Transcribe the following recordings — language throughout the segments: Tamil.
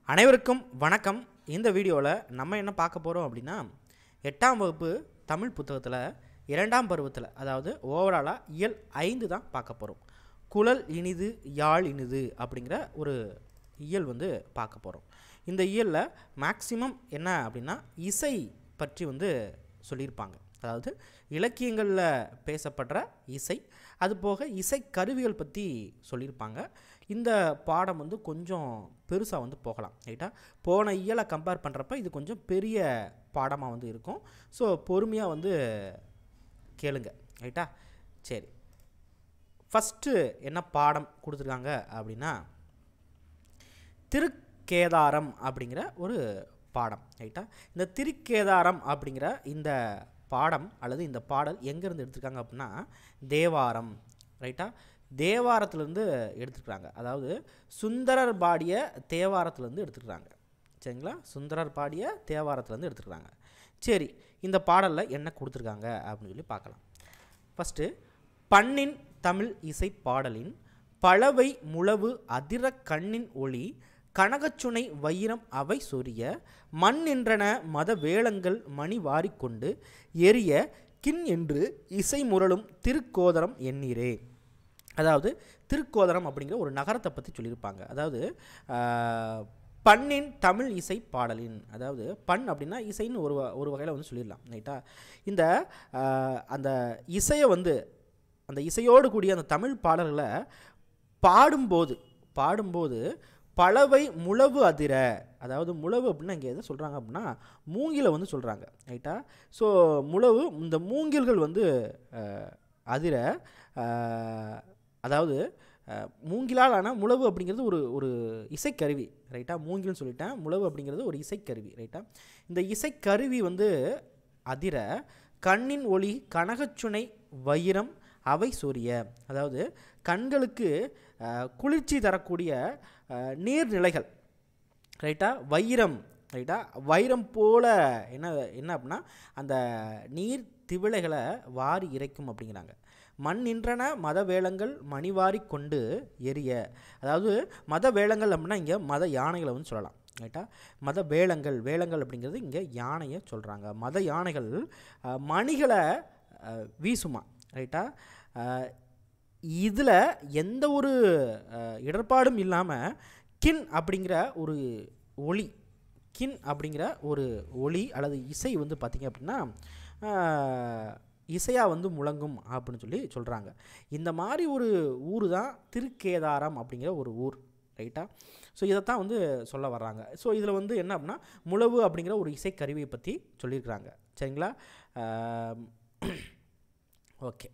அனைவருக்கும் வணக்கம் இந்த வீடியோவில் நம்ம என்ன பார்க்க போகிறோம் அப்படின்னா எட்டாம் வகுப்பு தமிழ் புத்தகத்தில் இரண்டாம் பருவத்தில் அதாவது ஓவராலாக இயல் ஐந்து தான் பார்க்க போகிறோம் குழல் இனிது யாழ் இனிது அப்படிங்கிற ஒரு இயல் வந்து பார்க்க போகிறோம் இந்த இயலில் மேக்சிமம் என்ன அப்படின்னா இசை பற்றி வந்து சொல்லியிருப்பாங்க அதாவது இலக்கியங்களில் பேசப்படுற இசை அது போக இசை கருவிகள் பற்றி சொல்லியிருப்பாங்க இந்த பாடம் வந்து கொஞ்சம் பெருசாக வந்து போகலாம் ரைட்டா போன இயலை கம்பேர் பண்ணுறப்ப இது கொஞ்சம் பெரிய பாடமாக வந்து இருக்கும் ஸோ பொறுமையாக வந்து கேளுங்க ரைட்டா சரி ஃபஸ்ட்டு என்ன பாடம் கொடுத்துருக்காங்க அப்படின்னா திருக்கேதாரம் அப்படிங்கிற ஒரு பாடம் ரைட்டா இந்த திருக்கேதாரம் அப்படிங்கிற இந்த பாடம் அல்லது இந்த பாடல் எங்கேருந்து எடுத்திருக்காங்க அப்படின்னா தேவாரம் ரைட்டா தேவாரத்துலேருந்து எடுத்துருக்குறாங்க அதாவது சுந்தரர் பாடிய தேவாரத்துலேருந்து எடுத்துருக்குறாங்க சரிங்களா சுந்தரர் பாடிய தேவாரத்துலேருந்து எடுத்துருக்குறாங்க சரி இந்த பாடலில் என்ன கொடுத்துருக்காங்க அப்படின்னு சொல்லி பார்க்கலாம் ஃபஸ்ட்டு பண்ணின் தமிழ் இசை பாடலின் பழவை முழவு அதிர கண்ணின் ஒளி கனகச்சுனை வைரம் அவை சொரிய மண் நின்றன மத வேளங்கள் மணி வாரிக்கொண்டு எரிய கின் என்று இசை முரளும் திருக்கோதரம் எண்ணீரே அதாவது திருக்கோதரம் அப்படிங்கிற ஒரு நகரத்தை பற்றி சொல்லியிருப்பாங்க அதாவது ஆஹ், பண்ணின் தமிழ் இசை பாடலின் அதாவது பண் அப்படின்னா இசைன்னு ஒரு வ- ஒரு வகையில் வந்து சொல்லிடலாம் ரைட்டா இந்த ஆஹ், அந்த இசையை வந்து அந்த இசையோடு கூடிய அந்த தமிழ் பாடல்களை பாடும்போது பாடும்போது பலவை முழவு அதிர அதாவது முழவு அப்படின்னா இங்கே எதை சொல்கிறாங்க அப்படின்னா மூங்கிலை வந்து சொல்கிறாங்க ரைட்டா ஸோ முழவு இந்த மூங்கில்கள் வந்து அஹ், அதிர அஹ், அதாவது அஹ், மூங்கிலால் ஆன முழவு அப்படிங்கிறது ஒரு ஒரு இசைக்கருவி ரைட்டா மூங்கில்னு சொல்லிட்டேன் முழவு அப்படிங்கிறது ஒரு இசைக்கருவி ரைட்டா இந்த இசைக்கருவி வந்து அதிர கண்ணின் ஒளி கனகச்சுனை வைரம் அவை சொரிய அதாவது கண்களுக்கு அஹ், குளிர்ச்சி தரக்கூடிய அஹ், நீர்நிலைகள் ரைட்டா வைரம் ரைட்டா வைரம் போல என்ன என்ன அப்படின்னா அந்த நீர் திவிளைகளை வாரி இறைக்கும் அப்படிங்கிறாங்க மண் நின்றன மத வேளங்கள் மணிவாரி கொண்டு எரிய அதாவது மத வேளங்கள் அப்படின்னா இங்கே மத யானைகளை வந்து சொல்லலாம் ரைட்டா மத வேளங்கள் வேளங்கள் அப்படிங்கிறது இங்கே யானையை சொல்கிறாங்க மத யானைகள் அஹ், மணிகளை அஹ், வீசுமா ரைட்டா இதில் எந்த ஒரு அஹ், இடர்பாடும் இல்லாமல் கின் அப்படிங்கிற ஒரு ஒளி கின் அப்படிங்கிற ஒரு ஒளி அல்லது இசை வந்து பார்த்திங்க அப்படின்னா இசையாக வந்து முழங்கும் அப்படின்னு சொல்லி சொல்கிறாங்க இந்த மாதிரி ஒரு ஊர் தான் திருக்கேதாரம் அப்படிங்கிற ஒரு ஊர் ரைட்டா ஸோ இதைத்தான் வந்து சொல்ல வர்றாங்க ஸோ இதில் வந்து என்ன அப்படின்னா முழவு அப்படிங்கிற ஒரு இசைக்கருவியை பற்றி சொல்லியிருக்கிறாங்க சரிங்களா ஓகே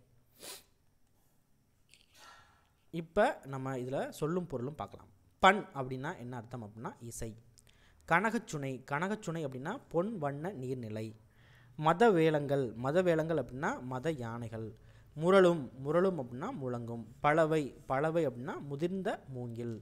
இப்போ நம்ம இதில் சொல்லும் பொருளும் பார்க்கலாம் பண் அப்படின்னா என்ன அர்த்தம் அப்படின்னா இசை கனகச்சுனை கனகச்சுனை அப்படின்னா பொன் வண்ண நீர்நிலை மத வேளங்கள் மத வேளங்கள் அப்படின்னா மத யானைகள் முரளும் முரளும் அப்படின்னா முழங்கும் பலவை பலவை அப்படின்னா முதிர்ந்த மூங்கில்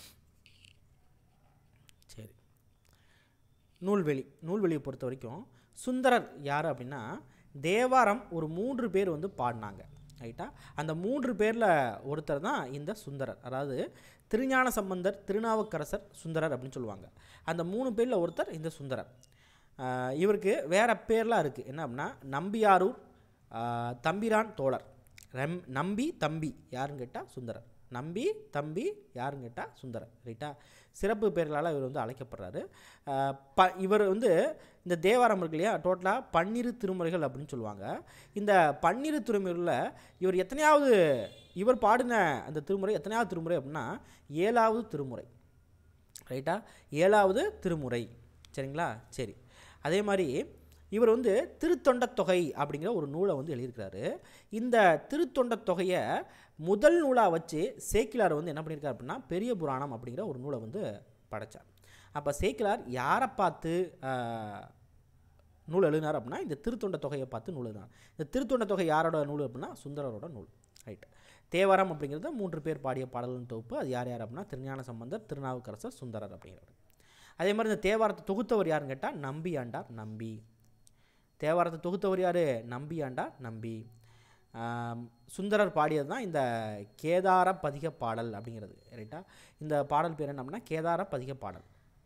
சரி நூல்வெளி நூல்வெளியை பொறுத்த வரைக்கும் சுந்தரர் யார் அப்படின்னா தேவாரம் ஒரு மூன்று பேர் வந்து பாடினாங்க ரைட்டா அந்த மூன்று பேரில் ஒருத்தர் தான் இந்த சுந்தரர் அதாவது திருஞான சம்பந்தர் திருநாவுக்கரசர் சுந்தரர் அப்படின்னு சொல்லுவாங்க அந்த மூணு பேரில் ஒருத்தர் இந்த சுந்தரர் ஆஹ் இவருக்கு வேறு பேர்லாம் இருக்குது என்ன அப்படின்னா நம்பியாரூர் ஆஹ் தம்பிரான் தோழர் ரெம் நம்பி தம்பி யாருன்னு கேட்டால் சுந்தரர் நம்பி தம்பி யாருன்னு கேட்டால் சுந்தரர் ரைட்டா சிறப்பு பெயர்களால் இவர் வந்து அழைக்கப்படுறாரு ஆஹ் ப இவர் வந்து இந்த தேவாரம் இருக்கு இல்லையா டோட்டலாக பன்னிரு திருமுறைகள் அப்படின்னு சொல்லுவாங்க இந்த பன்னிரு திருமுறைகளில் இவர் எத்தனையாவது இவர் பாடின அந்த திருமுறை எத்தனையாவது திருமுறை அப்படின்னா ஏழாவது திருமுறை ரைட்டா ஏழாவது திருமுறை சரிங்களா சரி அதே மாதிரி இவர் வந்து திருத்தொண்டத் தொகை அப்படிங்கிற ஒரு நூலை வந்து எழுதியிருக்கிறாரு இந்த திருத்தொண்டத் தொகையை முதல் நூலாக வச்சு சேக்கிலார் வந்து என்ன பண்ணியிருக்காரு அப்படின்னா பெரிய புராணம் அப்படிங்கிற ஒரு நூலை வந்து படைச்சார் அப்போ சேக்கிலார் யாரை பார்த்து ஆஹ், நூல் எழுதினார் அப்படின்னா இந்த திருத்தொண்ட தொகையை பார்த்து நூல் எழுதினார் இந்த திருத்தொண்ட தொகை யாரோட நூல் அப்படின்னா சுந்தரரோட நூல் ரைட் தேவாரம் அப்படிங்கிறது மூன்று பேர் பாடிய பாடல்களின் தொகுப்பு அது யார் யார் அப்படின்னா திருஞான சம்பந்தர் திருநாவுக்கரசர் சுந்தரர் அப்படிங்கிறவர் அதே மாதிரி இந்த தேவாரத்தை தொகுத்தவர் யாருன்னு கேட்டால் நம்பி ஆண்டார் நம்பி தேவாரத்தை தொகுத்தவர் யார் நம்பி ஆண்டார் நம்பி ஆம், சுந்தரர் பாடியது தான் இந்த கேதார பதிக பாடல் அப்படிங்கிறது ரைட்டா இந்த பாடல் பேர் என்ன அப்படின்னா கேதார பதிக பாடல்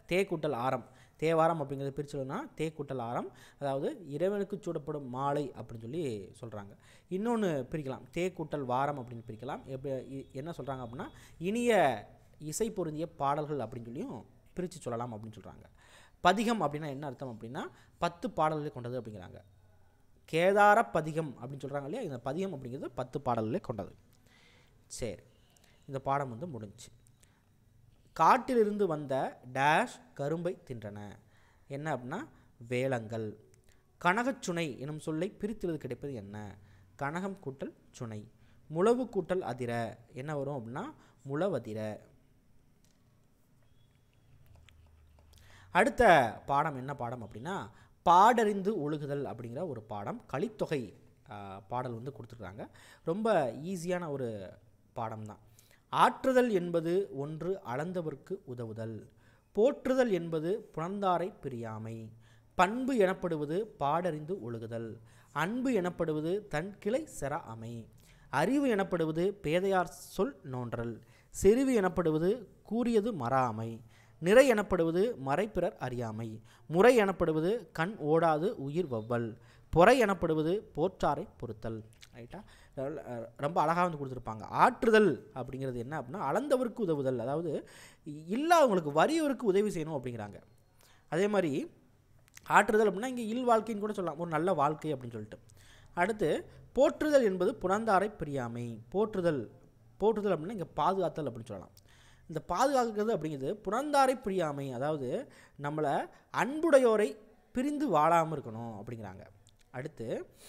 தே கூட்டல் ஆரம் தேவாரம் அப்படிங்கிறத பிரிச்சுனா தே கூட்டல் ஆரம் அதாவது இறைவனுக்கு சூடப்படும் மாலை அப்படின்னு சொல்லி சொல்கிறாங்க இன்னொன்று பிரிக்கலாம் தே கூட்டல் வாரம் அப்படின்னு பிரிக்கலாம் எப்படி இ- என்ன சொல்கிறாங்க அப்படின்னா இனிய இசை பொருந்திய பாடல்கள் அப்படின்னு சொல்லியும் பிரித்து சொல்லலாம் அப்படின்னு சொல்கிறாங்க பதிகம் அப்படின்னா என்ன அர்த்தம் அப்படின்னா பத்து பாடல்களை கொண்டது அப்படிங்கிறாங்க கேதார பதிகம் அப்படின்னு சொல்கிறாங்க இல்லையா இந்த பதிகம் அப்படிங்கிறது பத்து பாடல்களை கொண்டது சரி இந்த பாடம் வந்து முடிஞ்சுச்சு காட்டிலிருந்து வந்த டேஷ் கரும்பை தின்றன என்ன அப்படின்னா வேலங்கள் கனகச்சுனை எனும் சொல்லை பிரித்தெழுது கிடைப்பது என்ன கனகம் கூட்டல் சுனை முழவு கூட்டல் அதிர என்ன வரும் அப்படின்னா முழவதிர அடுத்த பாடம் என்ன பாடம் அப்படின்னா பாடறிந்து ஒழுகுதல் அப்படிங்கிற ஒரு பாடம் கலித்தொகை ஆ, பாடல் வந்து கொடுத்துருக்காங்க ரொம்ப ஈஸியான ஒரு பாடம் தான் ஆற்றுதல் என்பது ஒன்று அளந்தவர்க்கு உதவுதல் போற்றுதல் என்பது புணர்ந்தாரை பிரியாமை பண்பு எனப்படுவது பாடறிந்து ஒழுகுதல் அன்பு எனப்படுவது தன் கிளை செற அமை அறிவு எனப்படுவது பேதையார் சொல் நோன்றல் செறிவு எனப்படுவது கூறியது மறாமை நிறை எனப்படுவது மறைப்பிறர் அறியாமை முறை எனப்படுவது கண் ஓடாது உயிர் வவ்வல் பொறை எனப்படுவது போற்றாரை பொறுத்தல் ரைட்டா நல்ல- அஹ் ரொம்ப அழகாக வந்து கொடுத்துருப்பாங்க ஆற்றுதல் அப்படிங்கிறது என்ன அப்படின்னா அளந்தவருக்கு உதவுதல் அதாவது இல்லாதவங்களுக்கு வறியவருக்கு உதவி செய்யணும் அப்படிங்கிறாங்க அதே மாதிரி ஆற்றுதல் அப்படின்னா இங்கே இல் வாழ்க்கைன்னு கூட சொல்லலாம் ஒரு நல்ல வாழ்க்கை அப்படின்னு சொல்லிட்டு அடுத்து போற்றுதல் என்பது புணர்ந்தாரை பிரியாமை போற்றுதல் போற்றுதல் அப்படின்னா இங்கே பாதுகாத்தல் அப்படின்னு சொல்லலாம் இந்த பாதுகாக்கிறது அப்படிங்கிறது புணர்ந்தாரை பிரியாமை அதாவது நம்மளை அன்புடையோரை பிரிந்து வாழாமல் இருக்கணும் அப்படிங்கிறாங்க அடுத்து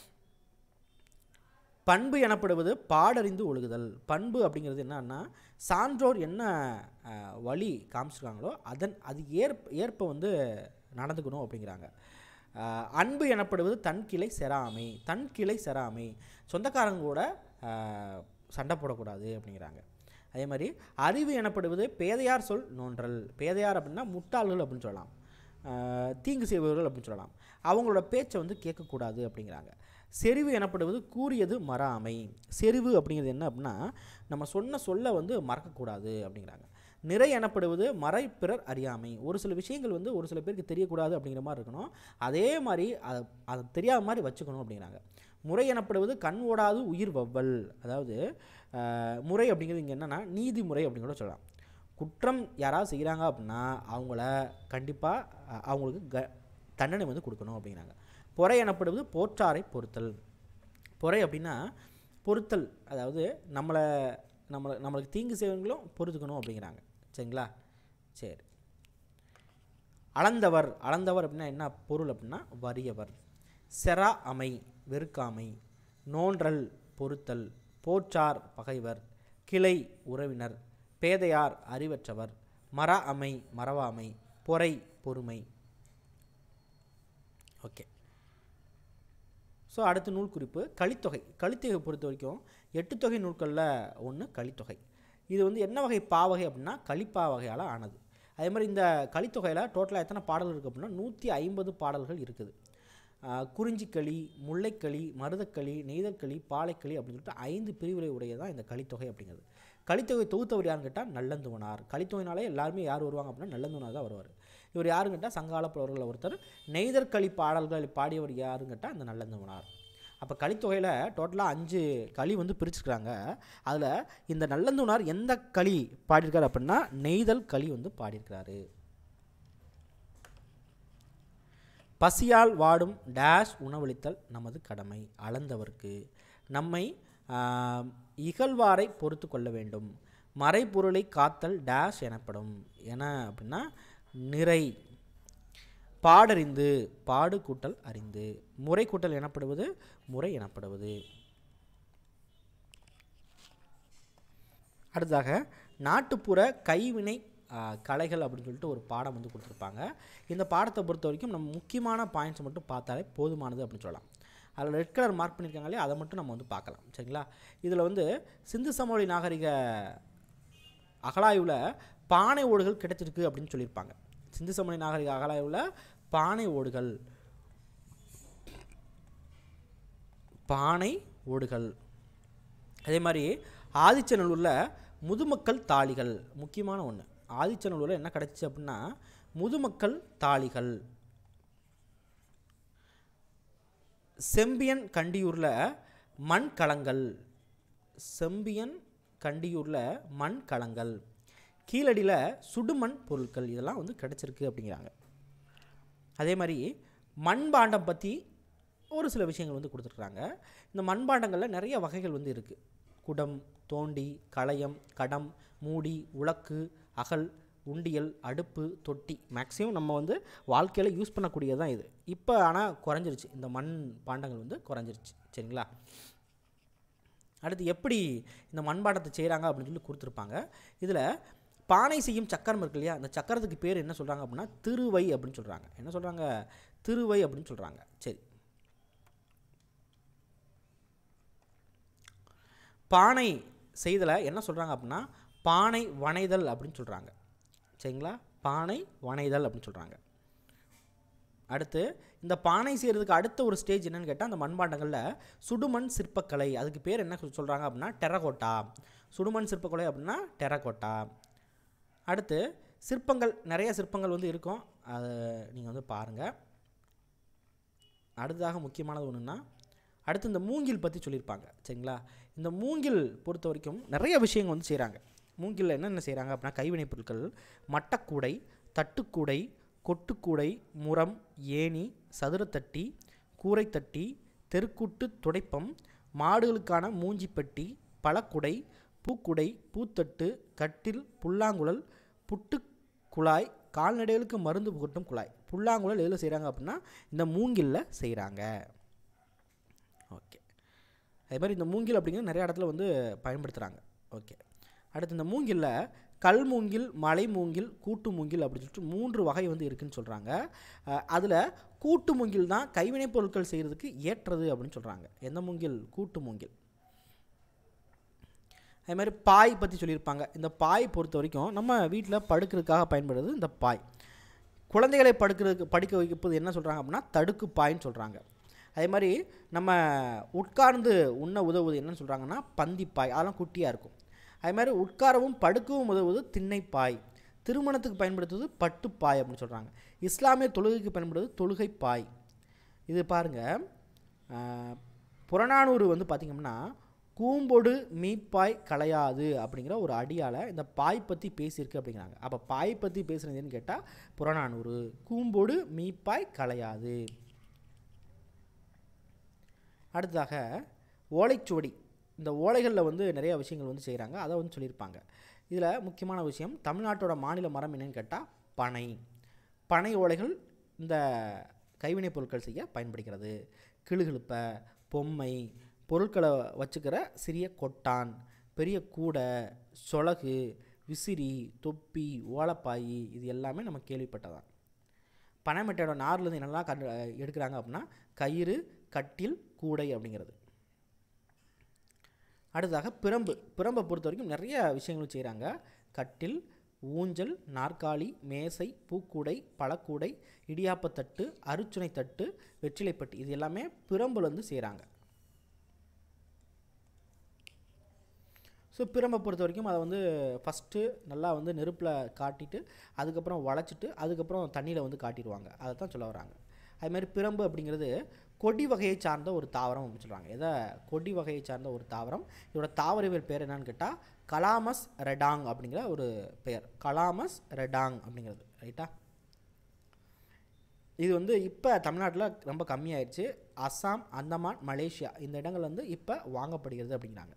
பண்பு எனப்படுவது பாடறிந்து ஒழுகுதல் பண்பு அப்படிங்கிறது என்னன்னா சான்றோர் என்ன அஹ், வழி காமிச்சிருக்காங்களோ அதன் அது ஏற்ப ஏற்ப வந்து நடந்துக்கணும் அப்படிங்கிறாங்க அஹ், அன்பு எனப்படுவது தன் கிளை செராமை தன் கிளை செராமை சொந்தக்காரங்க கூட அஹ், சண்டை போடக்கூடாது அப்படிங்கிறாங்க அதே மாதிரி அறிவு எனப்படுவது பேதையார் சொல் நோன்றல் பேதையார் அப்படின்னா முட்டாள்கள் அப்படின்னு சொல்லலாம் அஹ், தீங்கு செய்பவர்கள் அப்படின்னு சொல்லலாம் அவங்களோட பேச்சை வந்து கேட்கக்கூடாது அப்படிங்கிறாங்க செறிவு எனப்படுவது கூறியது மறாமை செறிவு அப்படிங்கிறது என்ன அப்படின்னா நம்ம சொன்ன சொல்ல வந்து மறக்கக்கூடாது அப்படிங்கிறாங்க நிறை எனப்படுவது மறை பிறர் அறியாமை ஒரு சில விஷயங்கள் வந்து ஒரு சில பேருக்கு தெரியக்கூடாது அப்படிங்கிற மாதிரி இருக்கணும் அதே மாதிரி அதை அதை தெரியாத மாதிரி வச்சுக்கணும் அப்படிங்கிறாங்க முறை எனப்படுவது கண் ஓடாது உயிர் வவ்வல் அதாவது அஹ், முறை அப்படிங்கிறது இங்கே என்னென்னா நீதிமுறை அப்படின்னு கூட சொல்லலாம் குற்றம் யாராவது செய்கிறாங்க அப்படின்னா அவங்கள கண்டிப்பாக அவங்களுக்கு க தண்டனை வந்து கொடுக்கணும் அப்படிங்கிறாங்க பொறை எனப்படுவது போற்றாரை பொறுத்தல் பொறை அப்படின்னா பொறுத்தல் அதாவது நம்மளை நம்மளை நம்மளுக்கு தீங்கு செய்வங்களும் பொறுத்துக்கணும் அப்படிங்கிறாங்க சரிங்களா சரி அளந்தவர் அளந்தவர் அப்படின்னா என்ன பொருள் அப்படின்னா வறியவர் செரா அமை வெறுக்காமை நோன்றல் பொறுத்தல் போற்றார் பகைவர் கிளை உறவினர் பேதையார் அறிவற்றவர் மர அமை மறவாமை பொறை பொறுமை ஓகே ஸோ அடுத்த நூல் குறிப்பு கலித்தொகை கலித்தொகை பொறுத்த வரைக்கும் எட்டு தொகை நூல்களில் ஒன்று கலித்தொகை இது வந்து என்ன வகை பாவகை அப்படின்னா கலிப்பா வகையால் ஆனது அதே மாதிரி இந்த கலித்தொகையில் டோட்டலாக எத்தனை பாடல்கள் இருக்குது அப்படின்னா நூற்றி ஐம்பது பாடல்கள் இருக்குது ஆஹ் குறிஞ்சிக்களி முல்லைக்களி மருதக்களி நெய்தல்களி பாலைக்களி அப்படின்னு சொல்லிட்டு ஐந்து பிரிவுரை உடையதான் இந்த கலித்தொகை அப்படிங்கிறது கலித்தொகை தொகுத்தவர் யாருன்னு கேட்டால் நல்லந்துவனார் கலித்தொகைனாலே எல்லாருமே யார் வருவாங்க அப்படின்னா நல்லந்துவனார் தான் வருவார் இவர் யாருன்னு கேட்டால் சங்கால புலவர்கள் ஒருத்தர் நெய்தற்களி பாடல்கள் பாடியவர் யாருன்னு கேட்டால் அந்த நல்லந்துவனார் அப்போ கலித்தொகையில் டோட்டலாக அஞ்சு களி வந்து பிரிச்சுக்கிறாங்க அதில் இந்த நல்லந்துவனார் எந்த களி பாடியிருக்காரு அப்படின்னா நெய்தல் களி வந்து பாடியிருக்கிறாரு பசியால் வாடும் டேஷ் உணவளித்தல் நமது கடமை அளந்தவர்க்கு நம்மை ஆம், இகழ்வாரை பொறுத்து கொள்ள வேண்டும் மறைபொருளை காத்தல் டேஷ் எனப்படும் என அப்படின்னா நிறை பாடறிந்து பாடு கூட்டல் அறிந்து முறை கூட்டல் எனப்படுவது முறை எனப்படுவது அடுத்ததாக நாட்டுப்புற கைவினை ஆ, கலைகள் அப்படின்னு சொல்லிட்டு ஒரு பாடம் வந்து கொடுத்துருப்பாங்க இந்த பாடத்தை பொறுத்த வரைக்கும் நம்ம முக்கியமான பாயிண்ட்ஸ் மட்டும் பார்த்தாலே போதுமானது அப்படின்னு சொல்லலாம் அதில் ரெட் கலர் மார்க் பண்ணியிருக்காங்களே அதை மட்டும் நம்ம வந்து பார்க்கலாம் சரிங்களா இதில் வந்து சிந்து சமவெளி நாகரிக அகழாய்வில் பானை ஓடுகள் கிடைச்சிருக்கு அப்படின்னு சொல்லியிருப்பாங்க சிந்து சமவெளி நாகரிக அகழாய்வில் பானை ஓடுகள் பானை ஓடுகள் அதே மாதிரி ஆதிச்சநல்லூரில் முதுமக்கள் தாளிகள் முக்கியமான ஒன்று ஆதிச்சநல்லூரில் என்ன கிடச்சிச்சு அப்படின்னா முதுமக்கள் தாளிகள் செம்பியன் கண்டியூரில் மண் களங்கள் செம்பியன் கண்டியூரில் மண் களங்கள் கீழடியில் சுடுமண் பொருட்கள் இதெல்லாம் வந்து கிடச்சிருக்கு அப்படிங்கிறாங்க அதே மாதிரி மண்பாண்டம் பற்றி ஒரு சில விஷயங்கள் வந்து கொடுத்துருக்குறாங்க இந்த மண்பாண்டங்களில் நிறைய வகைகள் வந்து இருக்குது குடம் தோண்டி களையம் கடம் மூடி உலக்கு அகல் உண்டியல் அடுப்பு தொட்டி மேக்ஸிமம் நம்ம வந்து வாழ்க்கையில் யூஸ் பண்ணக்கூடியது தான் இது இப்போ ஆனால் குறைஞ்சிருச்சு இந்த மண் பாண்டங்கள் வந்து குறைஞ்சிருச்சு சரிங்களா அடுத்து எப்படி இந்த மண்பாண்டத்தை செய்கிறாங்க அப்படின்னு சொல்லி கொடுத்துருப்பாங்க இதில் பானை செய்யும் சக்கரம் இருக்கு இல்லையா அந்த சக்கரத்துக்கு பேர் என்ன சொல்கிறாங்க அப்படின்னா திருவை அப்படின்னு சொல்கிறாங்க என்ன சொல்கிறாங்க திருவை அப்படின்னு சொல்கிறாங்க சரி பானை செய்தலை என்ன சொல்கிறாங்க அப்படின்னா பானை வனைதல் அப்படின்னு சொல்கிறாங்க சரிங்களா பானை வனைதல் அப்படின்னு சொல்கிறாங்க அடுத்து இந்த பானை செய்கிறதுக்கு அடுத்த ஒரு ஸ்டேஜ் என்னன்னு கேட்டால் அந்த மண்பாண்டங்களில் சுடுமண் சிற்பக்கலை அதுக்கு பேர் என்ன சொல்கிறாங்க அப்படின்னா டெரகோட்டா சுடுமண் சிற்பக்கலை அப்படின்னா டெரகோட்டா அடுத்து சிற்பங்கள் நிறைய சிற்பங்கள் வந்து இருக்கும் அதை நீங்கள் வந்து பாருங்கள் அடுத்ததாக முக்கியமானது ஒன்றுன்னா அடுத்து இந்த மூங்கில் பற்றி சொல்லியிருப்பாங்க சரிங்களா இந்த மூங்கில் பொறுத்த வரைக்கும் நிறைய விஷயங்கள் வந்து செய்கிறாங்க மூங்கில் என்னென்ன செய்கிறாங்க அப்படின்னா கைவினைப் பொருட்கள் மட்டக்கூடை தட்டுக்கூடை கொட்டுக்கூடை முரம் ஏணி சதுரத்தட்டி கூரைத்தட்டி தெருக்கூட்டு துடைப்பம் மாடுகளுக்கான மூஞ்சிப்பட்டி பழக்குடை பூக்குடை பூத்தட்டு கட்டில் புல்லாங்குழல் புட்டு குழாய் கால்நடைகளுக்கு மருந்து புகட்டும் குழாய் புல்லாங்குழல் எதில் செய்கிறாங்க அப்படின்னா இந்த மூங்கில்ல செய்கிறாங்க ஓகே அதே மாதிரி இந்த மூங்கில் அப்படிங்கிறது நிறைய இடத்துல வந்து பயன்படுத்துகிறாங்க ஓகே அடுத்து இந்த மூங்கில்ல கல் மூங்கில் மலை மூங்கில் கூட்டு மூங்கில் அப்படின்னு சொல்லிட்டு மூன்று வகை வந்து இருக்குன்னு சொல்கிறாங்க அதில் கூட்டு மூங்கில் தான் கைவினைப் பொருட்கள் செய்கிறதுக்கு ஏற்றது அப்படின்னு சொல்கிறாங்க எந்த மூங்கில் கூட்டு மூங்கில் அதே மாதிரி பாய் பற்றி சொல்லியிருப்பாங்க இந்த பாய் பொறுத்த வரைக்கும் நம்ம வீட்டில் படுக்கிறதுக்காக பயன்படுறது இந்த பாய் குழந்தைகளை படுக்கிறதுக்கு படிக்க வைப்பது என்ன சொல்கிறாங்க அப்படின்னா தடுக்கு பாய்ன்னு சொல்கிறாங்க அதே மாதிரி நம்ம உட்கார்ந்து உண்ண உதவுவது என்னன்னு சொல்கிறாங்கன்னா பந்திப்பாய் அதெல்லாம் குட்டியாக இருக்கும் அதே மாதிரி உட்காரவும் படுக்கவும் உதவுவது திண்ணைப்பாய் திருமணத்துக்கு பயன்படுத்துவது பட்டுப்பாய் அப்படின்னு சொல்கிறாங்க இஸ்லாமிய தொழுகைக்கு பயன்படுவது தொழுகை பாய் இது பாருங்கள் புறநானூறு வந்து பார்த்திங்கன்னா கூம்பொடு மீப்பாய் களையாது அப்படிங்கிற ஒரு அடியால் இந்த பாய் பற்றி பேசியிருக்கு அப்படிங்கிறாங்க அப்போ பாய் பற்றி பேசுகிறதுன்னு கேட்டால் புறநானூறு கூம்பொடு மீப்பாய் களையாது அடுத்ததாக ஓலைச்சுவடி இந்த ஓலைகளில் வந்து நிறைய விஷயங்கள் வந்து செய்கிறாங்க அதை வந்து சொல்லியிருப்பாங்க இதில் முக்கியமான விஷயம் தமிழ்நாட்டோட மாநில மரம் என்னன்னு கேட்டால் பனை பனை ஓலைகள் இந்த கைவினைப் பொருட்கள் செய்ய பயன்படுகிறது கிளுகிழுப்பை பொம்மை பொருட்களை வச்சுக்கிற சிறிய கொட்டான் பெரிய கூடை சொலகு விசிறி தொப்பி ஓலப்பாய் இது எல்லாமே நம்ம கேள்விப்பட்டதான் பனைமட்டையோட நார்லேருந்து என்னெல்லாம் கண்டு எடுக்கிறாங்க அப்படின்னா கயிறு கட்டில் கூடை அப்படிங்கிறது அடுத்ததாக பிரம்பு பிரம்பை பொறுத்த வரைக்கும் நிறைய விஷயங்கள் செய்கிறாங்க கட்டில் ஊஞ்சல் நாற்காலி மேசை பூக்கூடை பழக்கூடை இடியாப்பத்தட்டு அருச்சுனை தட்டு வெற்றிலைப்பட்டு இது எல்லாமே பிரம்புலேருந்து செய்கிறாங்க ஸோ பிரம்பை பொறுத்த வரைக்கும் அதை வந்து ஃபஸ்ட்டு நல்லா வந்து நெருப்பில் காட்டிட்டு அதுக்கப்புறம் வளைச்சிட்டு அதுக்கப்புறம் தண்ணியில் வந்து காட்டிடுவாங்க அதை தான் சொல்ல வராங்க அது மாதிரி பிரம்பு அப்படிங்கிறது கொடி வகையை சார்ந்த ஒரு தாவரம் அப்படின்னு சொல்கிறாங்க எதை கொடி வகையை சார்ந்த ஒரு தாவரம் இதோட தாவரவியல் பேர் என்னன்னு கேட்டால் கலாமஸ் ரெடாங் அப்படிங்கிற ஒரு பெயர் கலாமஸ் ரெடாங் அப்படிங்கிறது ரைட்டா இது வந்து இப்போ தமிழ்நாட்டில் ரொம்ப கம்மியாயிடுச்சு அஸ்ஸாம் அந்தமான் மலேசியா இந்த இடங்கள் வந்து இப்போ வாங்கப்படுகிறது அப்படிங்கிறாங்க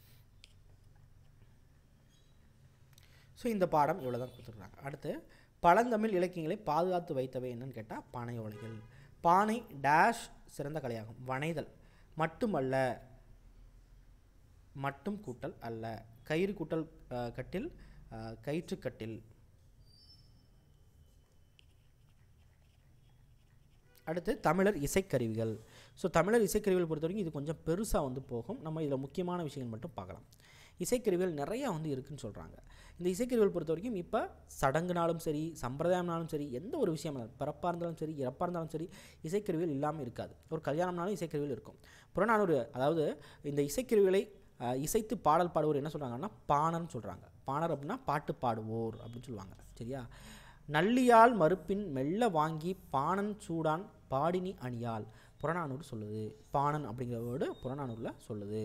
ஸோ இந்த பாடம் இவ்வளோ தான் கொடுத்துருக்காங்க அடுத்து பழந்தமிழ் இலக்கியங்களை பாதுகாத்து வைத்தவை என்னன்னு கேட்டால் பானை ஓலைகள் பானை டேஷ் சிறந்த கலையாகும் வனைதல் மட்டுமல்ல மட்டும் கூட்டல் அல்ல கயிறு கூட்டல் அஹ், கட்டில் அஹ், கயிற்றுக்கட்டில் அடுத்து தமிழர் இசைக்கருவிகள் ஸோ தமிழர் இசைக்கருவிகள் பொறுத்த வரைக்கும் இது கொஞ்சம் பெருசாக வந்து போகும் நம்ம இதில் முக்கியமான விஷயங்கள் மட்டும் பார்க்கலாம் இசைக்கருவிகள் நிறையா வந்து இருக்குன்னு சொல்கிறாங்க இந்த இசைக்கருவிகள் பொறுத்த வரைக்கும் இப்போ சடங்குனாலும் சரி சம்பிரதாயம்னாலும் சரி எந்த ஒரு விஷயம் பிறப்பாக இருந்தாலும் சரி இறப்பாக இருந்தாலும் சரி இசைக்கருவிகள் இல்லாமல் இருக்காது ஒரு கல்யாணம்னாலும் இசைக்கருவிகள் இருக்கும் புறநானூறு அதாவது இந்த இசைக்கருவிகளை அஹ், இசைத்து பாடல் பாடுவோர் என்ன சொல்கிறாங்கன்னா பாணர்னு சொல்கிறாங்க பாணர் அப்படின்னா பாட்டு பாடுவோர் அப்படின்னு சொல்லுவாங்க சரியா நல்லியால் மறுப்பின் மெல்ல வாங்கி பாணன் சூடான் பாடினி அணியால் புறநானூறு சொல்லுது பாணன் அப்படிங்கிற வேர்டு புறநானூரில் சொல்லுது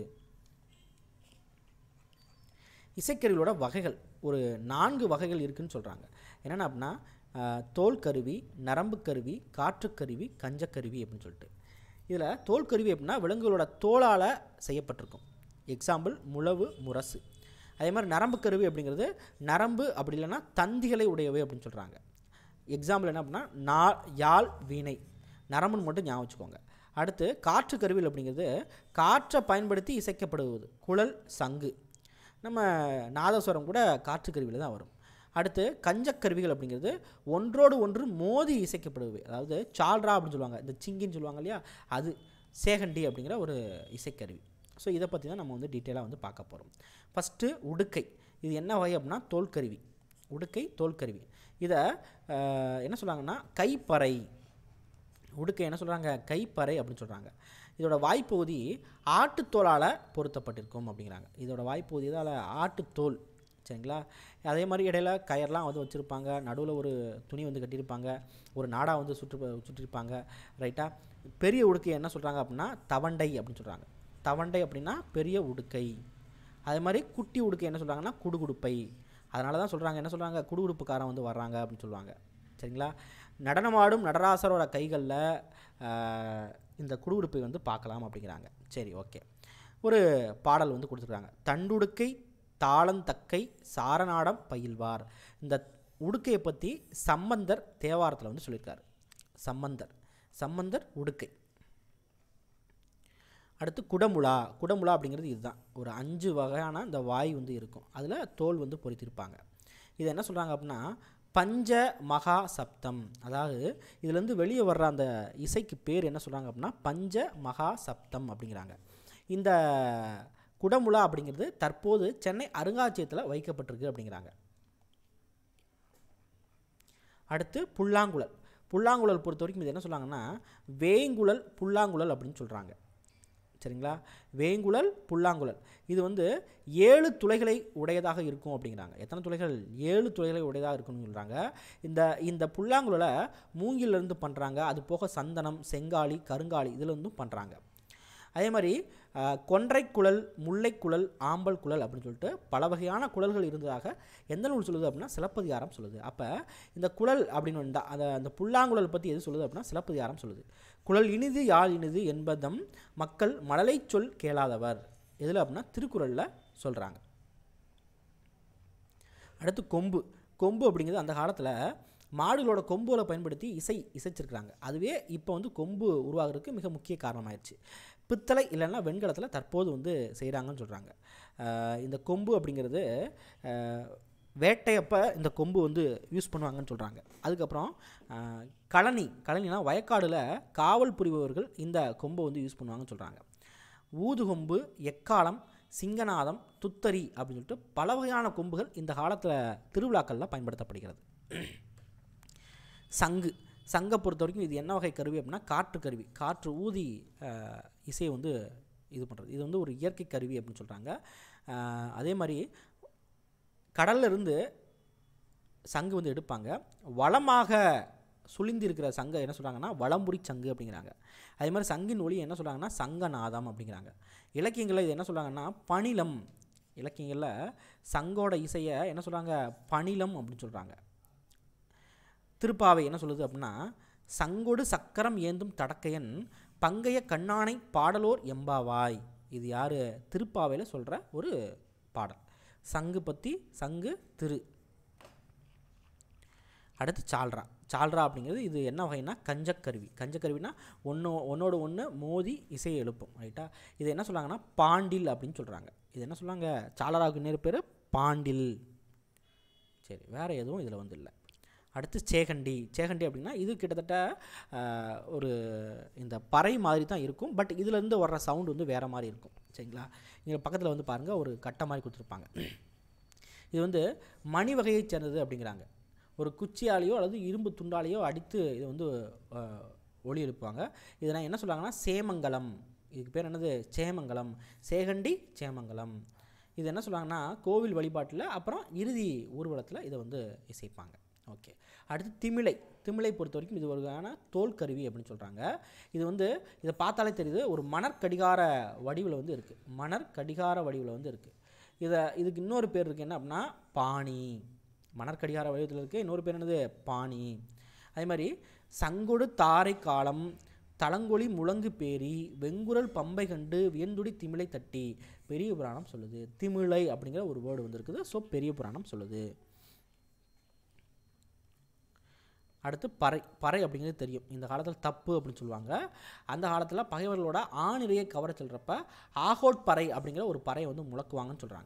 இசைக்கருவியோட வகைகள் ஒரு நான்கு வகைகள் இருக்குன்னு சொல்கிறாங்க என்னென்ன அப்படின்னா ஆஹ், தோல் கருவி நரம்பு கருவி காற்றுக்கருவி கஞ்சக்கருவி அப்படின்னு சொல்லிட்டு இதில் தோல் கருவி அப்படின்னா விலங்குகளோட தோலால் செய்யப்பட்டிருக்கும் எக்ஸாம்பிள் முழவு முரசு அதே மாதிரி நரம்பு கருவி அப்படிங்கிறது நரம்பு அப்படி இல்லைன்னா தந்திகளை உடையவை அப்படின்னு சொல்கிறாங்க எக்ஸாம்பிள் என்ன அப்படின்னா நா யாழ் வீணை நரம்புன்னு மட்டும் ஞாபகம் வச்சுக்கோங்க அடுத்து காற்று கருவிகள் அப்படிங்கிறது காற்றை பயன்படுத்தி இசைக்கப்படுவது குழல் சங்கு நம்ம நாதஸ்வரம் கூட காற்று கருவியில் தான் வரும் அடுத்து கஞ்சக்கருவிகள் அப்படிங்கிறது ஒன்றோடு ஒன்று மோதி இசைக்கப்படுவது அதாவது சால்ரா அப்படின்னு சொல்லுவாங்க இந்த சிங்கின்னு சொல்லுவாங்க இல்லையா அது சேகண்டி அப்படிங்கிற ஒரு இசைக்கருவி ஸோ இதை பற்றி தான் நம்ம வந்து டீட்டெயிலாக வந்து பார்க்க போகிறோம் ஃபஸ்ட்டு உடுக்கை இது என்ன வகை அப்படின்னா தோல்கருவி உடுக்கை தோல்கருவி இதை அஹ், என்ன சொல்கிறாங்கன்னா கைப்பறை உடுக்கை என்ன சொல்கிறாங்க கைப்பறை அப்படின்னு சொல்கிறாங்க இதோட வாய்ப்பகுதி ஆட்டுத்தோலால் பொருத்தப்பட்டிருக்கும் அப்படிங்கிறாங்க இதோட வாய்ப்பகுதி இதால் ஆட்டுத்தோல் சரிங்களா அதே மாதிரி இடையில கயர்லாம் வந்து வச்சுருப்பாங்க நடுவில் ஒரு துணி வந்து கட்டியிருப்பாங்க ஒரு நாடா வந்து சுற்று சுற்றிருப்பாங்க ரைட்டா பெரிய உடுக்கை என்ன சொல்கிறாங்க அப்படின்னா தவண்டை அப்படின்னு சொல்கிறாங்க தவண்டை அப்படின்னா பெரிய உடுக்கை அதே மாதிரி குட்டி உடுக்கை என்ன சொல்கிறாங்கன்னா குடுகுடுப்பை அதனால தான் சொல்கிறாங்க என்ன சொல்கிறாங்க குடுகுடுப்புக்காரன் வந்து வர்றாங்க அப்படின்னு சொல்லுவாங்க சரிங்களா நடனமாடும் நடராசரோட கைகளில் இந்த குடுகுடுப்பை வந்து பார்க்கலாம் அப்படிங்கிறாங்க சரி ஓகே ஒரு பாடல் வந்து கொடுத்துருக்காங்க தண்டுடுக்கை தாளந்தக்கை சாரநாடம் பயில்வார் இந்த உடுக்கையை பற்றி சம்பந்தர் தேவாரத்தில் வந்து சொல்லியிருக்காரு சம்பந்தர் சம்பந்தர் உடுக்கை அடுத்து குடமுழா குடமுழா அப்படிங்கிறது இதுதான் ஒரு அஞ்சு வகையான இந்த வாய் வந்து இருக்கும் அதில் தோல் வந்து பொறித்திருப்பாங்க இது என்ன சொல்கிறாங்க அப்படின்னா பஞ்ச மகா சப்தம் அதாவது இதுலேருந்து வெளியே வர்ற அந்த இசைக்கு பேர் என்ன சொல்கிறாங்க அப்படின்னா பஞ்ச மகா சப்தம் அப்படிங்கிறாங்க இந்த குடமுழா அப்படிங்கிறது தற்போது சென்னை அருங்காட்சியகத்தில் வைக்கப்பட்டிருக்கு அப்படிங்கிறாங்க அடுத்து புல்லாங்குழல் புல்லாங்குழல் பொறுத்த வரைக்கும் இது என்ன சொல்கிறாங்கன்னா வேங்குழல் புல்லாங்குழல் அப்படின்னு சொல்கிறாங்க சரிங்களா வேங்குழல் புல்லாங்குழல் இது வந்து ஏழு துளைகளை உடையதாக இருக்கும் அப்படிங்கிறாங்க எத்தனை துளைகள் ஏழு துளைகளை உடையதாக இருக்கும்னு சொல்கிறாங்க இந்த இந்த புல்லாங்குழலை மூங்கிலிருந்து பண்ணுறாங்க அது போக சந்தனம் செங்காலி கருங்காலி இதில் இருந்தும் பண்ணுறாங்க அதே மாதிரி அஹ், கொன்றைக் குழல் முல்லைக்குழல் ஆம்பல் குழல் அப்படின்னு சொல்லிட்டு பல வகையான குழல்கள் இருந்ததாக எந்த நூல் சொல்லுது அப்படின்னா சிலப்பதிகாரம் சொல்லுது அப்போ இந்த குழல் அப்படின்னு வந்தா அந்த அந்த புல்லாங்குழல் பற்றி எது சொல்லுது அப்படின்னா சிலப்பதிகாரம் சொல்லுது குழல் இனிது யாழ் இனிது என்பதம் மக்கள் மழலை சொல் கேளாதவர் எதில் அப்படின்னா திருக்குறளில் சொல்கிறாங்க அடுத்து கொம்பு கொம்பு அப்படிங்கிறது அந்த காலத்தில் மாடுகளோட கொம்புகளை பயன்படுத்தி இசை இசைச்சிருக்கிறாங்க அதுவே இப்போ வந்து கொம்பு உருவாகிறதுக்கு மிக முக்கிய காரணமாயிருச்சு பித்தளை இல்லைன்னா வெண்கலத்தில் தற்போது வந்து செய்கிறாங்கன்னு சொல்கிறாங்க இந்த கொம்பு அப்படிங்கிறது ஆஹ், வேட்டையப்ப இந்த கொம்பு வந்து யூஸ் பண்ணுவாங்கன்னு சொல்கிறாங்க அதுக்கப்புறம் ஆஹ், கழனி கழனினா வயக்காடில் காவல் புரிபவர்கள் இந்த கொம்பை வந்து யூஸ் பண்ணுவாங்கன்னு சொல்கிறாங்க ஊதுகொம்பு எக்காலம் சிங்கநாதம் துத்தரி அப்படின்னு சொல்லிட்டு பல வகையான கொம்புகள் இந்த காலத்தில் திருவிழாக்களில் பயன்படுத்தப்படுகிறது சங்கு சங்கை பொறுத்த வரைக்கும் இது என்ன வகை கருவி அப்படின்னா காற்று கருவி காற்று ஊதி அஹ், இசையை வந்து இது பண்ணுறது இது வந்து ஒரு இயற்கை கருவி அப்படின்னு சொல்கிறாங்க அதே மாதிரி கடல்ல இருந்து சங்கு வந்து எடுப்பாங்க வளமாக சுழிந்து இருக்கிற சங்கை என்ன சொல்கிறாங்கன்னா வளம்புரி சங்கு அப்படிங்கிறாங்க அதே மாதிரி சங்கின் ஒளி என்ன சொல்கிறாங்கன்னா சங்கநாதம் அப்படிங்கிறாங்க இலக்கியங்களில் இது என்ன சொல்கிறாங்கன்னா பணிலம் இலக்கியங்களில் சங்கோட இசையை என்ன சொல்கிறாங்க பணிலம் அப்படின்னு சொல்கிறாங்க திருப்பாவை என்ன சொல்லுது அப்படின்னா சங்கொடு சக்கரம் ஏந்தும் தடக்கையன் பங்கைய கண்ணானை பாடலோர் எம்பாவாய் இது யார் திருப்பாவையில் சொல்கிற ஒரு பாடல் சங்கு பற்றி சங்கு திரு அடுத்து சால்ரா சால்ரா அப்படிங்கிறது இது என்ன வகைன்னா கஞ்சக்கருவி கஞ்சக்கருவினா ஒன்று ஒன்றோட ஒன்று மோதி இசையை எழுப்பும் ரைட்டா இது என்ன சொல்கிறாங்கன்னா பாண்டில் அப்படின்னு சொல்கிறாங்க இது என்ன சொல்கிறாங்க சாலராவுக்கு நேர் பேர் பாண்டில் சரி வேறு எதுவும் இதில் வந்து இல்லை அடுத்து சேகண்டி சேகண்டி அப்படின்னா இது கிட்டத்தட்ட ஆஹ், ஒரு இந்த பறை மாதிரி தான் இருக்கும் பட் இதுலேருந்து வர்ற சவுண்டு வந்து வேறு மாதிரி இருக்கும் சரிங்களா இங்கே பக்கத்தில் வந்து பாருங்கள் ஒரு கட்டை மாதிரி கொடுத்துருப்பாங்க இது வந்து மணி வகையைச் சேர்ந்தது அப்படிங்கிறாங்க ஒரு குச்சியாலேயோ அல்லது இரும்பு துண்டாலேயோ அடித்து இது வந்து ஆஹ், ஒலி எழுப்புவாங்க இதை நான் என்ன சொல்லுவாங்கன்னா சேமங்கலம் இதுக்கு பேர் என்னது சேமங்கலம் சேகண்டி சேமங்கலம் இது என்ன சொல்லுவாங்கன்னா கோவில் வழிபாட்டில் அப்புறம் இறுதி ஊர்வலத்தில் இதை வந்து இசைப்பாங்க ஓகே அடுத்து திமிலை திமிலை பொறுத்த வரைக்கும் இது ஒரு வகையான தோல் கருவி அப்படின்னு சொல்கிறாங்க இது வந்து இதை பார்த்தாலே தெரியுது ஒரு மணற்கடிகார வடிவில் வந்து இருக்குது மணற்கடிகார வடிவில் வந்து இருக்குது இதை இதுக்கு இன்னொரு பேர் இருக்குது என்ன அப்படின்னா பாணி மணற்கடிகார வடிவத்தில் இருக்குது இன்னொரு பேர் என்னது பாணி அதே மாதிரி சங்கொடு தாரை காலம் தளங்கொளி முழங்கு பேரி வெங்குரல் பம்பை கண்டு வியந்துடி திமிலை தட்டி பெரிய புராணம் சொல்லுது திமிழை அப்படிங்கிற ஒரு வேர்டு வந்திருக்குது ஸோ பெரிய புராணம் சொல்லுது அடுத்து பறை பறை அப்படிங்கிறது தெரியும் இந்த காலத்தில் தப்பு அப்படின்னு சொல்லுவாங்க அந்த காலத்தில் பகைவர்களோட ஆணிரையை கவர செல்றப்ப ஆகோட் பறை அப்படிங்கிற ஒரு பறையை வந்து முழக்குவாங்கன்னு சொல்கிறாங்க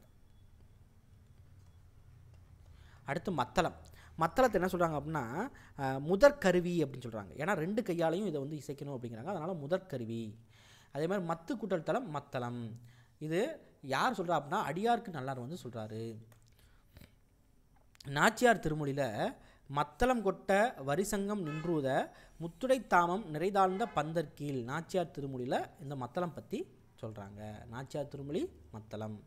அடுத்து மத்தளம் மத்தளத்தை என்ன சொல்கிறாங்க அப்படின்னா அஹ், முதற்கருவி அப்படின்னு சொல்கிறாங்க ஏன்னா ரெண்டு கையாலையும் இதை வந்து இசைக்கணும் அப்படிங்கிறாங்க அதனால் முதற்கருவி அதே மாதிரி மத்து கூட்டல் தளம் மத்தளம் இது யார் சொல்கிறா அப்படின்னா அடியாருக்கு நல்லார் வந்து சொல்கிறாரு நாச்சியார் திருமொழியில் மத்தளம் கொட்ட வரிசங்கம் நின்றூத முத்துடை தாமம் நிறைதாழ்ந்த பந்தர்கீழ் நாச்சியார் திருமொழியில் இந்த மத்தளம் பற்றி சொல்கிறாங்க நாச்சியார் திருமொழி மத்தளம்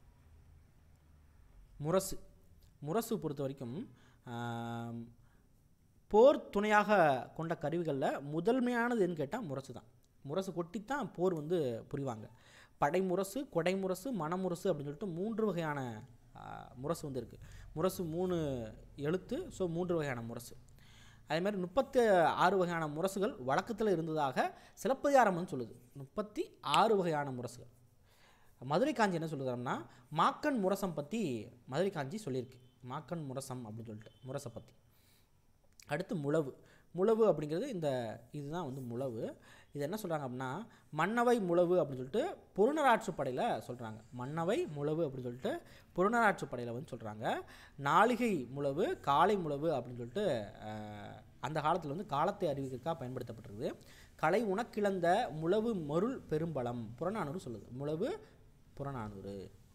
முரசு முரசு பொறுத்த வரைக்கும் ஆம், போர் துணையாக கொண்ட கருவிகளில் முதன்மையானது எதுன்னு கேட்டால் முரசு தான் முரசு கொட்டித்தான் போர் வந்து புரிவாங்க படைமுரசு கொடைமுரசு மணமுரசு அப்படின்னு சொல்லிட்டு மூன்று வகையான ஆ, முரசு வந்து இருக்குது முரசு மூணு எழுத்து ஸோ மூன்று வகையான முரசு அதே மாதிரி முப்பத்தி ஆறு வகையான முரசுகள் வழக்கத்தில் இருந்ததாக சிலப்பதிகாரம் வந்து சொல்லுது முப்பத்தி ஆறு வகையான முரசுகள் மதுரை காஞ்சி என்ன சொல்லுறாருன்னா மாக்கன் முரசம் பற்றி மதுரை காஞ்சி சொல்லியிருக்கு மாக்கன் முரசம் அப்படின்னு சொல்லிட்டு முரசை பற்றி அடுத்து முழவு முழவு அப்படிங்கிறது இந்த இதுதான் வந்து முழவு இது என்ன சொல்கிறாங்க அப்படின்னா மன்னவை முழவு அப்படின்னு சொல்லிட்டு புறநராட்சி படையில் சொல்கிறாங்க மன்னவை முழவு அப்படின்னு சொல்லிட்டு புறநராட்சி படையில் வந்து சொல்கிறாங்க நாளிகை முழவு காலை முழவு அப்படின்னு சொல்லிட்டு அஹ், அந்த காலத்தில் வந்து காலத்தை அறிவிக்கிறதுக்காக பயன்படுத்தப்பட்டிருக்குது கலை உணக்கிழந்த முழவு மருள் பெரும்பலம் புறநானூறு சொல்லுது முழவு புறநானூறு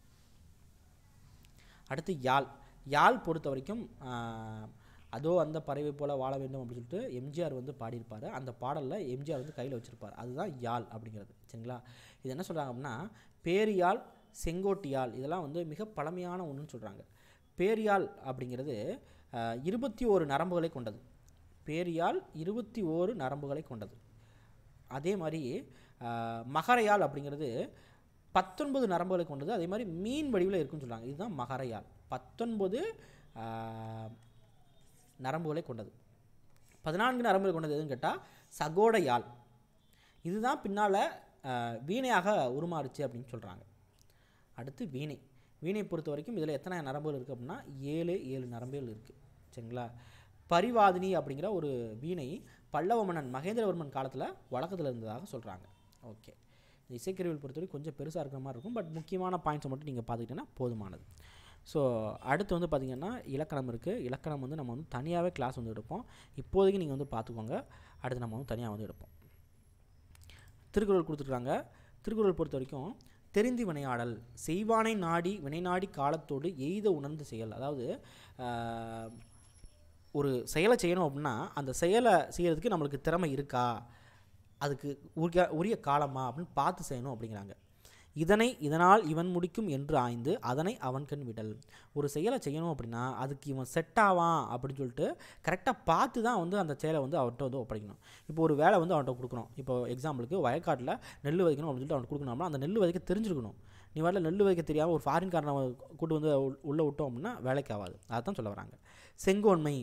அடுத்து யாழ் யாழ் பொறுத்த வரைக்கும் ஆஹ், அதோ அந்த பறவை போல வாழ வேண்டும் அப்படின்னு சொல்லிட்டு எம்ஜிஆர் வந்து பாடியிருப்பார் அந்த பாடலில் எம்ஜிஆர் வந்து கையில் வச்சிருப்பார் அதுதான் யாழ் அப்படிங்கிறது சரிங்களா இது என்ன சொல்கிறாங்க அப்படின்னா பேரியாழ் செங்கோட்டு யாழ் இதெல்லாம் வந்து மிக பழமையான ஒன்றுன்னு சொல்கிறாங்க பேரியாழ் அப்படிங்கிறது ஆஹ், இருபத்தி ஓரு நரம்புகளை கொண்டது பேரியாழ் இருபத்தி ஓரு நரம்புகளை கொண்டது அதே மாதிரி ஆஹ், மகரையால் அப்படிங்கிறது பத்தொன்பது நரம்புகளை கொண்டது அதே மாதிரி மீன் வடிவில் இருக்குன்னு சொல்கிறாங்க இதுதான் மகரையால் பத்தொன்பது ஆஹ், நரம்புகளை கொண்டது பதினான்கு நரம்புகளை கொண்டது எதுன்னு கேட்டால் சகோட யாழ் இதுதான் பின்னால் வீணையாக உருமாறுச்சு அப்படின்னு சொல்கிறாங்க அடுத்து வீணை வீணை பொறுத்த வரைக்கும் இதில் எத்தனை நரம்புகள் இருக்குது அப்படின்னா ஏழு ஏழு நரம்புகள் இருக்குது சரிங்களா பரிவாதினி அப்படிங்கிற ஒரு வீணை பல்லவ மன்னன் மகேந்திரவர்மன் காலத்தில் வழக்கத்தில் இருந்ததாக சொல்கிறாங்க ஓகே இந்த இசைக்கருவிகள் பொறுத்தவரைக்கும் கொஞ்சம் பெருசாக இருக்கிற மாதிரி இருக்கும் பட் முக்கியமான பாயிண்ட்ஸை மட்டும் நீங்கள் பார்த்துக்கிட்டீங்கன்னா போதுமானது ஸோ அடுத்து வந்து பார்த்திங்கன்னா இலக்கணம் இருக்குது இலக்கணம் வந்து நம்ம வந்து தனியாகவே கிளாஸ் வந்து எடுப்போம் இப்போதைக்கு நீங்கள் வந்து பார்த்துக்கோங்க அடுத்து நம்ம வந்து தனியாக வந்து எடுப்போம் திருக்குறள் கொடுத்துருக்காங்க திருக்குறள் பொறுத்த வரைக்கும் தெரிந்து வினையாடல் செய்வானை நாடி வினைநாடி காலத்தோடு எய்த உணர்ந்து செயல் அதாவது ஆஹ், ஒரு செயலை செய்யணும் அப்படின்னா அந்த செயலை செய்கிறதுக்கு நம்மளுக்கு திறமை இருக்கா அதுக்கு உரிய உரிய காலமா அப்படின்னு பார்த்து செய்யணும் அப்படிங்கிறாங்க இதனை இதனால் இவன் முடிக்கும் என்று ஆய்ந்து அதனை அவன் கண் விடல் ஒரு செயலை செய்யணும் அப்படின்னா அதுக்கு இவன் செட் ஆவான் அப்படின்னு சொல்லிட்டு கரெக்டாக பார்த்து தான் வந்து அந்த செயலை வந்து அவர்கிட்ட வந்து ஒப்படைக்கணும் இப்போ ஒரு வேலை வந்து அவன்கிட்ட கொடுக்குறோம் இப்போ எக்ஸாம்பிளுக்கு வயக்காட்டில் நெல் விதைக்கணும் அப்படின்னு சொல்லிட்டு அவனுக்கு கொடுக்கணும்னா அந்த நெல் விதைக்க தெரிஞ்சிருக்கணும் நீ வரல நெல் விதைக்க தெரியாமல் ஒரு ஃபாரின் காரனை கூட்டு வந்து உள்- உள்ளே விட்டோம் அப்படின்னா வேலைக்கு ஆகாது அதான் சொல்ல வராங்க செங்கோன்மை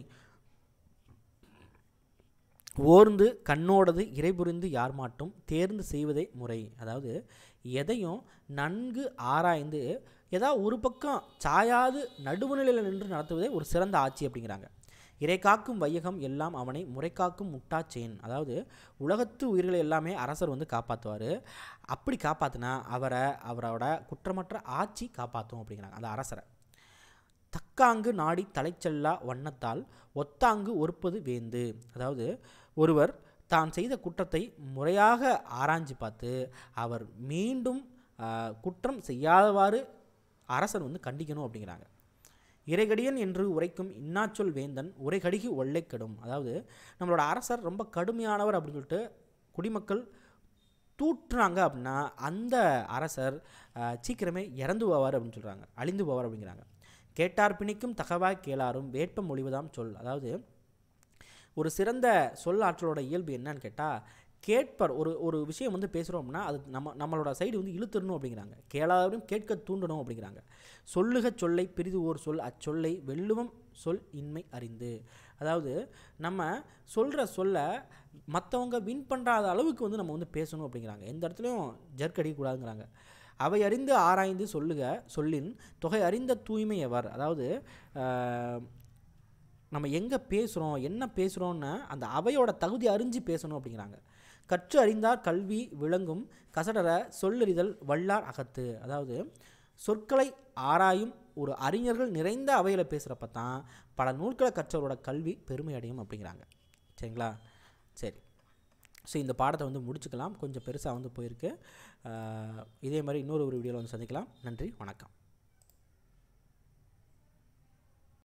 ஓர்ந்து கண்ணோடது இறைபுரிந்து யார் மாட்டும் தேர்ந்து செய்வதே முறை அதாவது எதையும் நன்கு ஆராய்ந்து ஏதாவது ஒரு பக்கம் சாயாது நடுவுநிலையில் நின்று நடத்துவதே ஒரு சிறந்த ஆட்சி அப்படிங்கிறாங்க இறை காக்கும் வையகம் எல்லாம் அவனை முறை காக்கும் முட்டாச்சேன் அதாவது உலகத்து உயிர்களை எல்லாமே அரசர் வந்து காப்பாற்றுவார் அப்படி காப்பாற்றினா அவரை அவரோட குற்றமற்ற ஆட்சி காப்பாற்றும் அப்படிங்கிறாங்க அந்த அரசரை தக்காங்கு நாடி தலைச்செல்லா வண்ணத்தால் ஒத்தாங்கு ஒருப்பது வேந்து அதாவது ஒருவர் தான் செய்த குற்றத்தை முறையாக ஆராய்ஞ்சு பார்த்து அவர் மீண்டும் ஆஹ், குற்றம் செய்யாதவாறு அரசர் வந்து கண்டிக்கணும் அப்படிங்கிறாங்க இறைகடியன் என்று உரைக்கும் இன்னாச்சொல் வேந்தன் உரைகடிகி ஒல்லை கெடும் அதாவது நம்மளோட அரசர் ரொம்ப கடுமையானவர் அப்படின்னு சொல்லிட்டு குடிமக்கள் தூற்றுனாங்க அப்படின்னா அந்த அரசர் ஆஹ், சீக்கிரமே இறந்து போவார் அப்படின்னு சொல்கிறாங்க அழிந்து போவார் அப்படிங்கிறாங்க கேட்டார் பிணிக்கும் தகவாய் கேளாரும் வேட்பம் மொழிவதாம் சொல் அதாவது ஒரு சிறந்த சொல் ஆற்றலோட இயல்பு என்னன்னு கேட்டால் கேட்பர் ஒரு ஒரு விஷயம் வந்து பேசுகிறோம்னா அது நம்ம நம்மளோட சைடு வந்து இழுத்துடணும் அப்படிங்கிறாங்க கேளாதவரும் கேட்க தூண்டணும் அப்படிங்கிறாங்க சொல்லுக சொல்லை பிரிது ஓர் சொல் அச்சொல்லை வெல்லுவம் சொல் இன்மை அறிந்து அதாவது நம்ம சொல்கிற சொல்ல மற்றவங்க வின் பண்ணுறாத அளவுக்கு வந்து நம்ம வந்து பேசணும் அப்படிங்கிறாங்க எந்த இடத்துலையும் ஜர்க் அடிக்கக்கூடாதுங்கிறாங்க அவை அறிந்து ஆராய்ந்து சொல்லுக சொல்லின் தொகை அறிந்த தூய்மை எவர் அதாவது ஆஹ், நம்ம எங்கே பேசுகிறோம் என்ன பேசுகிறோன்னு அந்த அவையோட தகுதி அறிஞ்சு பேசணும் அப்படிங்கிறாங்க கற்று அறிந்தார் கல்வி விளங்கும் கசடர சொல்லறிதல் வல்லார் அகத்து அதாவது சொற்களை ஆராயும் ஒரு அறிஞர்கள் நிறைந்த அவையில் பேசுகிறப்ப தான் பல நூல்களை கற்றவரோட கல்வி பெருமை அடையும் அப்படிங்கிறாங்க சரிங்களா சரி ஸோ இந்த பாடத்தை வந்து முடிச்சுக்கலாம் கொஞ்சம் பெருசாக வந்து போயிருக்கு ஆஹ் இதே மாதிரி இன்னொரு ஒரு வீடியோவில் வந்து சந்திக்கலாம் நன்றி வணக்கம்